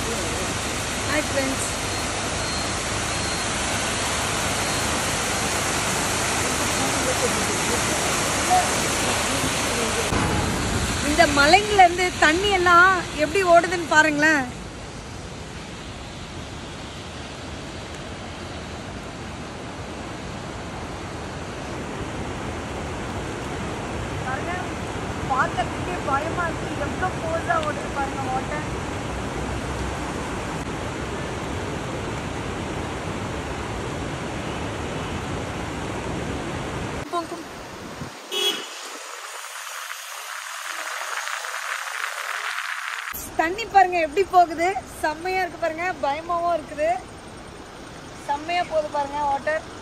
hi friends இந்த மலைங்கள்ல இருந்து தண்ணி எல்லாம் எப்படி ஓடுதுன்னு பாருங்களேன் பாருங்க பார்க்கறதுக்கே பயமா இருக்கு எவ்வளோ போஸா ஓடுது பாருங்க வாட்டர் தண்ணி பாருங்க எப்படி போகுது செம்மையா இருக்கு பாருங்க பயமாவும் இருக்குது செம்மையா போகுது பாருங்க வாட்டர்